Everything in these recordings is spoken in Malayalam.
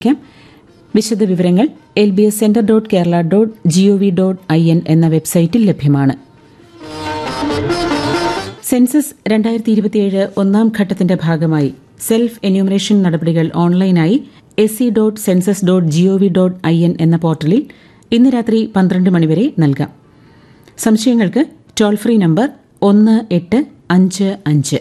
ക്കാം. വിശദ വിവരങ്ങൾ L B S centre dot Kerala dot G O V dot I N എന്ന വെബ്സൈറ്റിൽ ലഭ്യമാണ് സെൻസസ് രണ്ടായിരത്തി ഇരുപത്തിയേഴ് ഒന്നാം ഘട്ടത്തിന്റെ ഭാഗമായി സെൽഫ് എന്യൂമറേഷൻ നടപടികൾ ഓൺലൈനായി S C dot census dot G O V dot I N എന്ന പോർട്ടലിൽ ഇന്ന് രാത്രി പന്ത്രണ്ട് മണിവരെ നൽകാം സംശയങ്ങൾക്ക് ടോൾ ഫ്രീ നമ്പർ ഒന്ന് എട്ട് അഞ്ച് അഞ്ച്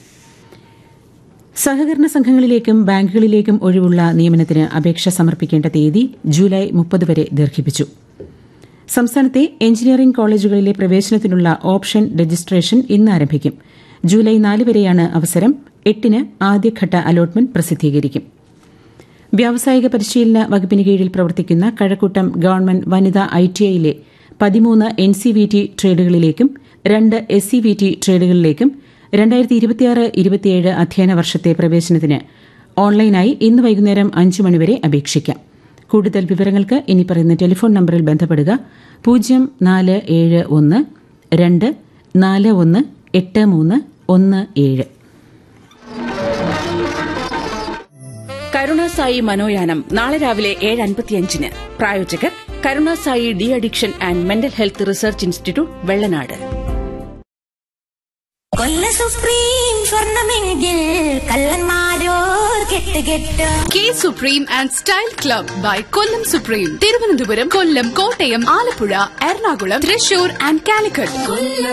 സഹകരണ സംഘങ്ങളിലേക്കും ബാങ്കുകളിലേക്കും ഒഴിവുള്ള നിയമനത്തിന് അപേക്ഷ സമർപ്പിക്കേണ്ട തീയതി ജൂലൈ മുപ്പത് വരെ ദീർഘിപ്പിച്ചു സംസ്ഥാനത്തെ എഞ്ചിനീയറിംഗ് കോളേജുകളിലെ പ്രവേശനത്തിനുള്ള ഓപ്ഷൻ രജിസ്ട്രേഷൻ ഇന്ന് ആരംഭിക്കും ജൂലൈ നാല് വരെയാണ് അവസരം എട്ടിന് ആദ്യഘട്ട അലോട്ട്മെന്റ് പ്രസിദ്ധീകരിക്കും വ്യാവസായിക പരിശീലന വകുപ്പിന് കീഴിൽ പ്രവർത്തിക്കുന്ന കഴക്കൂട്ടം ഗവൺമെന്റ് വനിതാ ഐടിഐയിലെ പതിമൂന്ന് എൻ സി വി ടി ട്രേഡുകളിലേക്കും രണ്ട് എസ് സി വി ടി ട്രേഡുകളിലേക്കും രണ്ടായിരത്തി ഇരുപത്തിയാറ് ഇരുപത്തിയേഴ് അധ്യയന വർഷത്തെ പ്രവേശനത്തിന് ഓൺലൈനായി ഇന്ന് വൈകുന്നേരം അഞ്ച് മണിവരെ അപേക്ഷിക്കാം കൂടുതൽ വിവരങ്ങൾക്ക് ഇനി പറയുന്ന ടെലിഫോൺ നമ്പറിൽ ബന്ധപ്പെടുക പൂജ്യം നാല് ഏഴ് ഒന്ന് രണ്ട് നാല് ഒന്ന് എട്ട് മൂന്ന് ഒന്ന് ഏഴ് കരുണാസായി മനോയാനം നാളെ രാവിലെ ഏഴ് അൻപത്തിയഞ്ചിന് പ്രായോജകർ Karunasai D addiction and mental health research institute Vellanad കൊല്ല സുപ്രീം സ്വർണമെങ്കിൽ കള്ളന്മാരോർ കെട്ട് കെട്ട് K supreme and style club by Kollam supreme Thiruvananthapuram Kollam Kottayam Alappuzha Ernakulam Thrissur and Calicut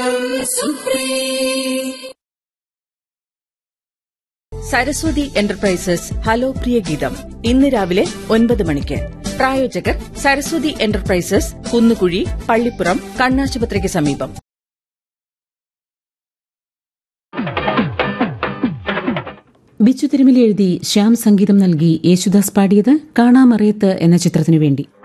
Saraswathi enterprises hello പ്രിയ ഗീതം ഇന്ന് രാവിലെ ഒൻപത് മണിക്ക് പ്രായോജകർ സരസ്വതി എന്റർപ്രൈസസ് കുന്നുകുഴി പള്ളിപ്പുറം കണ്ണാശുപത്രിക്ക് സമീപം ബിച്ചു തിരുമലി എഴുതി ശ്യാം സംഗീതം നൽകി യേശുദാസ് പാടിയത് കാണാമറയത്ത് എന്ന ചിത്രത്തിനു വേണ്ടി